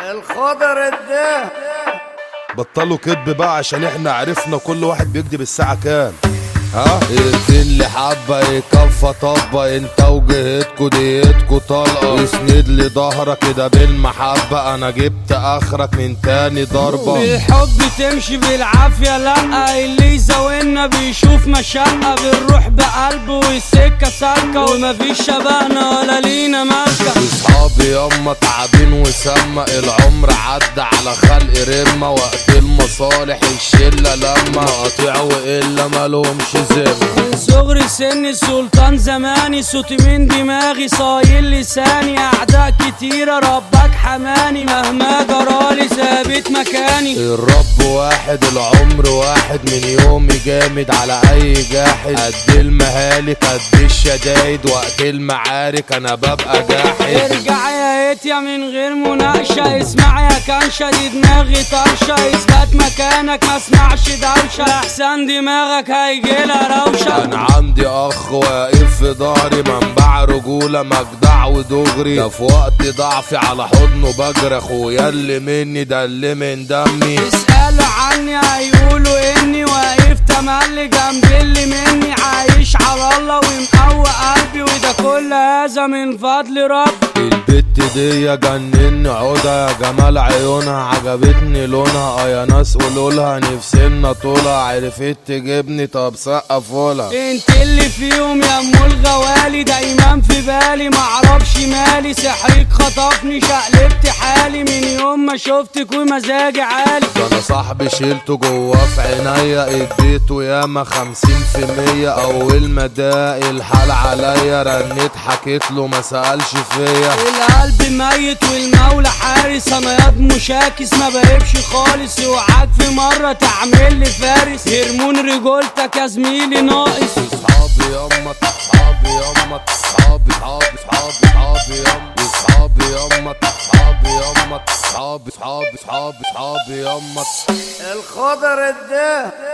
الخضر ده بطلوا كدب بقى عشان احنا عرفنا كل واحد بيكدب الساعة كام ها اقتل لي حبة يكفى طبة انت وجهتكوا ديتكوا طلقة اسند لي ظهرك كده بالمحبة انا جبت اخرك من تاني ضربة بالحب تمشي بالعافية لا اللي يزاولنا بيشوف مشقة بنروح بقلب والسكة سالكة ومفيش شبهنا ولا لينا مالكة اصحابي ياما تعبين وسما العمر عدى على خلق رمة وقت المصالح الشلة لما قطيع وإلا مالهمش ذمة من صغر سن السلطان زماني صوتي من دماغي صايل لساني أعداء كتيرة ربك حماني مهما جرالي ثابت مكاني الرب واحد العمر واحد من يومي جامد على اي جاحد قد المهالك قد الشدايد وقت المعارك انا ببقى جاحد ارجع يا هيتيا من غير مناقشة اسمع يا كنشة دي دماغي طرشة اثبات مكانك ما اسمعش دوشة احسن دماغك هيجيلها روشة انا عندي اخ واقف في ظهري منبع رجولة مجدع ودغري ده في وقت ضعفي على حضنه بجري اخويا اللي مني ده اللي من دمي اسألوا عني هيقولوا اني واقف تملي جنب اللي مني عايش على الله ومقوى قلبي وده كل هذا من فضل ربي البت دي جنني عودها يا جمال عيونها عجبتني لونها اه يا ناس قولولها نفسنا طولها عرفت تجيبني طب سقفولها انت اللي فيهم يا ام الغوالي دايما في بالي معرفش مالي سحرك خطفني شقلبت حالي من يوم ما شفتك ومزاجي عالي ده انا صاحبي شيلته جواه في عينيا اديته ياما خمسين في مية اول ما داق الحال عليا رنيت حكيت له ما سألش فيا القلب ميت والمولى حارس انا ياض مشاكس ما بهبش خالص اوعاك في مره تعمل لي فارس هرمون رجولتك يا زميلي ناقص اصحابي ياما اصحابي ياما اصحابي اصحابي اصحابي اصحابي ياما اصحابي ياما اصحابي ياما اصحابي اصحابي اصحابي اصحابي ياما الخضر ده